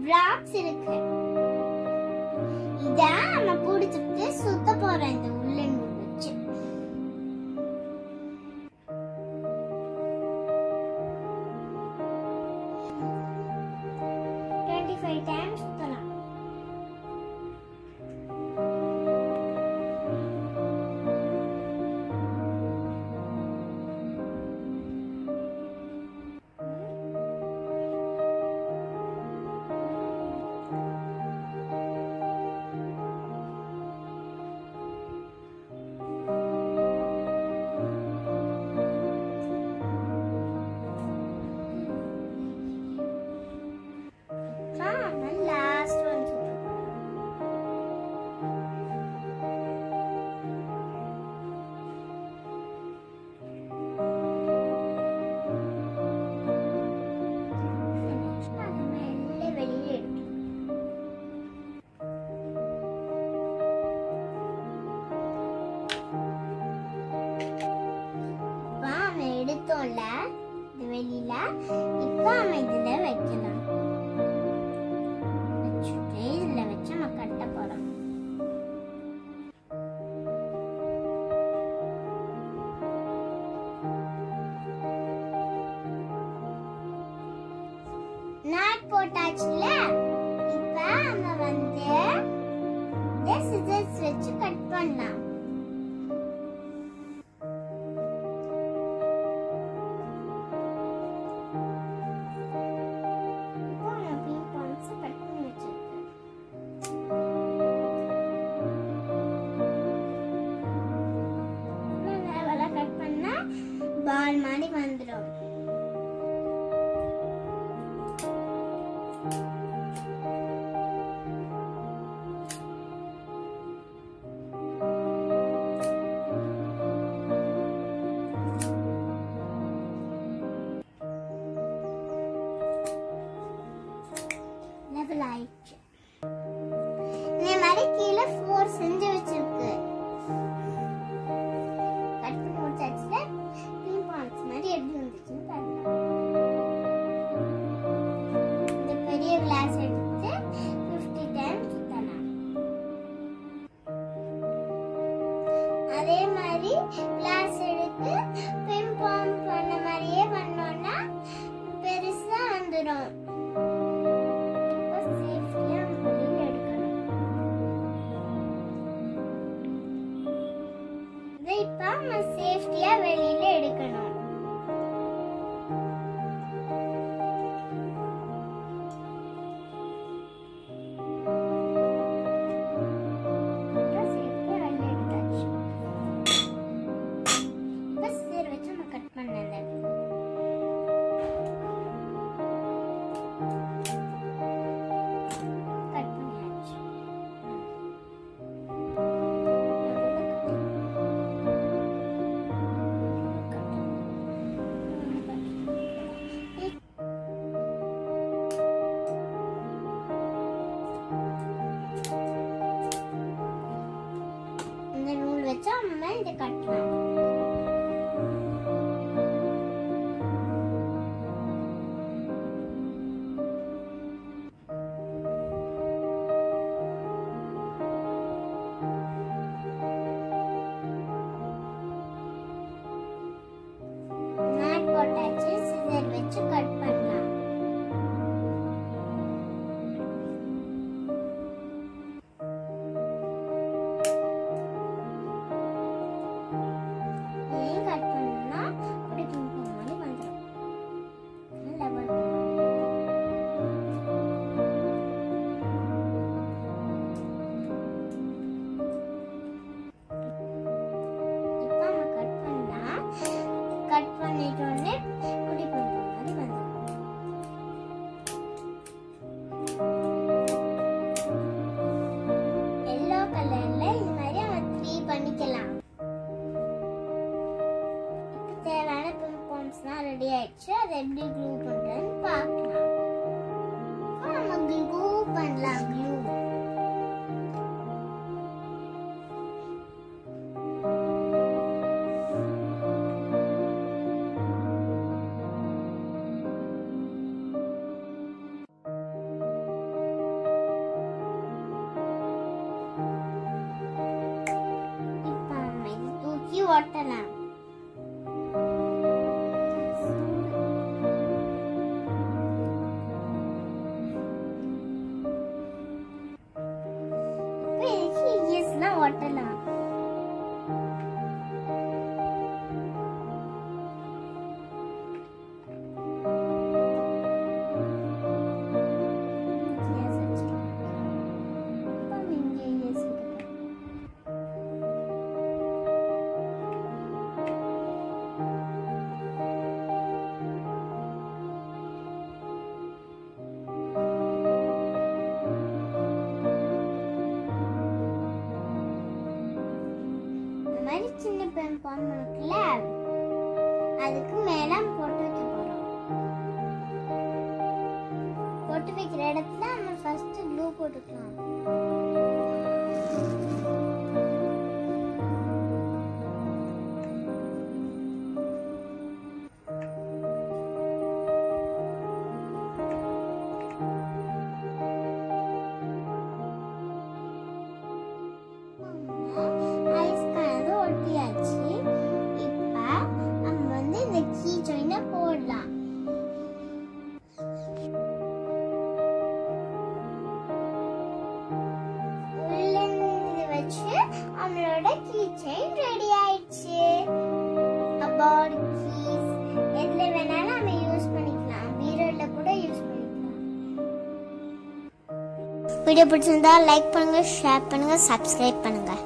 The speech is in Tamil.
டிராப்ஸ் இருக்கு இத நம்ம புடிச்சிட்டு சுத்த போறோம் இந்த உள்ளன் வச்சு டுவெண்ட்டி ஃபைவ் டைம்ஸ் சுத்தலாம் லாஸ்ட் ஒன் மெல்ல வெளியே எடுக்கணும் இப்போ அவன் எடுத்தோம்ல இது வெளியில இப்போ அவன் இதுல வைக்கலாம் வச்சுட்டு இதுல வச்சு நம்ம கட்ட போறோம் நாட் போட்டாச்சுல இப்ப நம்ம வந்து இந்த சிசர்ஸ் வச்சு கட் பண்ணலாம் இப்போ நான் பிங்க் பான்ஸ் கட் பண்ணி வச்சிருக்கேன் லெவலா கட் பண்ணா பால் மாதிரி வந்துடும் லெவல் ஆயிடுச்சு இந்த மாதிரி கீழே ஃபோர் செஞ்சு வச்சிருக்கு கட் பண்ணி முடிச்சாச்சுல பிங்க் பான்ஸ் மாதிரி எப்படி வந்துச்சுன்னு பாருங்க இந்த பெரிய கிளாஸ் எடுத்து ஃபிஃப்டி டைம் சுத்தலாம் அதே மாதிரி கிளாஸ் எடுத்து பின் பாம் பண்ண மாதிரியே பண்ணோம்னா பெருசா வந்துடும் இப்போ சேஃப்டியா வெளியில எடுக்கணும் இதை இப்போ நம்ம சேஃப்டியா வெளியில எடுக்கணும் இப்போ safety ஆ வெளியில எடுத்தாச்சு. இப்போ scissor வச்சு நம்ம cut பண்ணல. Cut பண்ணியாச்சு. இந்த நூல் வச்சு நம்ம இதை கட்டலாம் நாட் போட்டாச்சு சிசர் வச்சு கட் பண்ணலாம் இதையும் கட் பண்ணா அப்படி பிங்க் மாதிரி வந்துடும் லெவல் இப்போ நம்ம கட் பண்ணா கட் பண்ணிட்டோன்னே குடி பண்ற மாதிரி வந்துடும் எல்லோ கலர்ல இது மாதிரி அவன் த்ரீ பண்ணிக்கலாம் இப்போ தேவையான பிங்க் பாம்ஸ்லாம் ரெடி ஆயிடுச்சு அதை எப்படி க்ளூ பண்றதுன்னு பார்க்கலாம் இப்போ நம்ம க்ளூ பண்ணலாம் க்ளூ ஒட்டலாம் இப்போ இதுக்கு ஈஸ்லாம் ஒட்டலாம் Yes, வச்சுக்கலாம். இப்போ இங்கே yes விட்டுக்கலாம். இந்த மாதிரி சின்ன பெண் பாம்பு இருக்குல்ல அதுக்கு மேல பொட்டு வைக்க போறோம் பொட்டு வைக்கிற இடத்துல நம்ம ஃபர்ஸ்ட் க்ளூ போட்டுக்கலாம் ஐஸ்கானது ஒட்டியாச்சு இப்ப நம்ம வந்து இந்த கீ ஜாயினை போடலாம் உள்ளே வச்சு நம்மளோட கீ செயின் ரெடி ஆயிடுச்சு அபவுட் கீஸ் எதுல வேணாலும் நம்ம யூஸ் பண்ணிக்கலாம் பீரோல கூட யூஸ் பண்ணிக்கலாம் வீடியோ பிடிச்சிருந்தா லைக் பண்ணுங்க ஷேர் பண்ணுங்க சப்ஸ்கிரைப் பண்ணுங்க